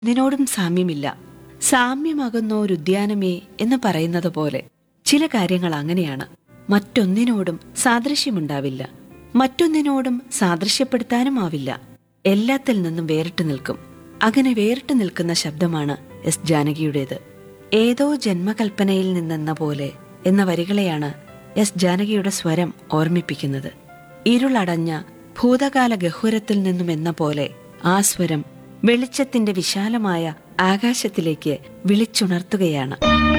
ഇതിനോടും സാമ്യമില്ല സാമ്യമാകുന്ന ഒരു ഉദ്യാനമേ എന്ന് പറയുന്നത് പോലെ ചില കാര്യങ്ങൾ അങ്ങനെയാണ് മറ്റൊന്നിനോടും സാദൃശ്യമുണ്ടാവില്ല മറ്റൊന്നിനോടും സാദൃശ്യപ്പെടുത്താനും ആവില്ല എല്ലാത്തിൽ നിന്നും വേറിട്ട് നിൽക്കും അങ്ങനെ വേറിട്ട് നിൽക്കുന്ന ശബ്ദമാണ് എസ് ജാനകിയുടേത് ഏതോ ജന്മകൽപ്പനയിൽ നിന്നെന്ന പോലെ എന്ന വരികളെയാണ് എസ് ജാനകിയുടെ സ്വരം ഓർമ്മിപ്പിക്കുന്നത് ഇരുളടഞ്ഞ ഭൂതകാല ഗഹ്വരത്തിൽ നിന്നും എന്ന പോലെ ആ സ്വരം വെളിച്ചത്തിന്റെ വിശാലമായ ആകാശത്തിലേക്ക് വിളിച്ചുണർത്തുകയാണ്